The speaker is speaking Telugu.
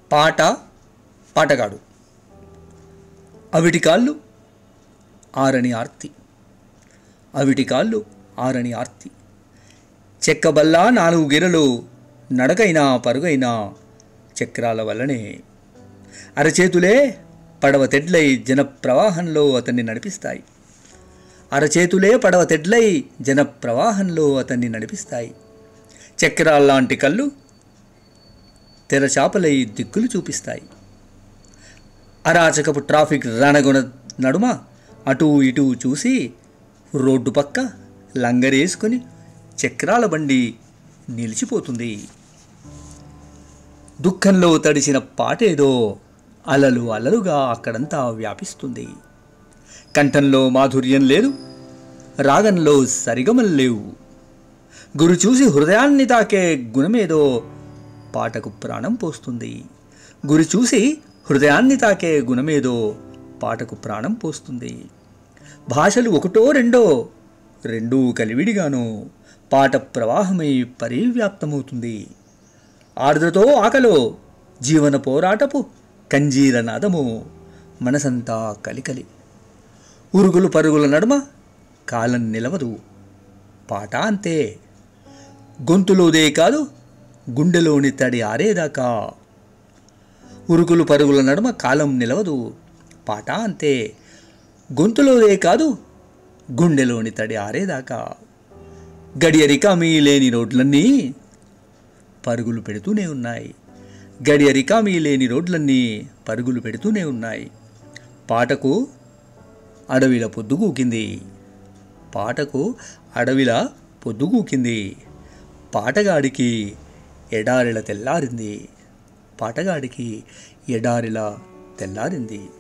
పాట పాటగాడు అవిటి కాళ్ళు ఆరని ఆర్తి అవిటి కాళ్ళు ఆరని ఆర్తి చెక్కబల్లా నాలుగు గిరలు నడకైనా పరుగైనా చక్రాల వల్లనే అరచేతులే పడవ తెడ్లై జన ప్రవాహంలో అతన్ని నడిపిస్తాయి అరచేతులే పడవ తెడ్లై జన ప్రవాహంలో అతన్ని నడిపిస్తాయి చక్రాల్లాంటి కళ్ళు తెరచాపలై దిక్కులు చూపిస్తాయి అరాచకపు ట్రాఫిక్ రణగుణ నడుమ అటూ ఇటూ చూసి రోడ్డు పక్క లంగరేసుకొని చక్రాల బండి నిలిచిపోతుంది దుఃఖంలో తడిసిన పాటేదో అలలు అలలుగా అక్కడంతా వ్యాపిస్తుంది కంఠంలో మాధుర్యం లేదు రాగంలో సరిగమలు లేవు గురు చూసి హృదయాన్ని తాకే గుణమేదో పాటకు ప్రాణం పోస్తుంది గురి చూసి హృదయాన్ని తాకే గుణమేదో పాటకు ప్రాణం పోస్తుంది భాషలు ఒకటో రెండో రెండూ కలివిడిగాను పాట ప్రవాహమై పరివ్యాప్తమవుతుంది ఆర్ద్రతో ఆకలో జీవన పోరాటపు కంజీర నాదము మనసంతా కలికలి ఉరుగులు పరుగుల నడుమ కాలం నిలవదు పాట అంతే గొంతులోదే కాదు గుండెలోని తడి ఆరేదాకా ఉరుకులు పరుగుల నడుమ కాలం నిలవదు పాట అంతే గొంతులోదే కాదు గుండెలోని తడి ఆరేదాకా గడియ రికామీ లేని రోడ్లన్నీ పరుగులు పెడుతూనే ఉన్నాయి గడియ రికామీ లేని రోడ్లన్నీ పరుగులు పెడుతూనే ఉన్నాయి పాటకు అడవిల పొద్దుగూకింది పాటకు అడవిల పొద్దుగూకింది పాటగాడికి ఎడారిల తెల్లారింది పాటగాడికి ఎడారిల తెల్లారింది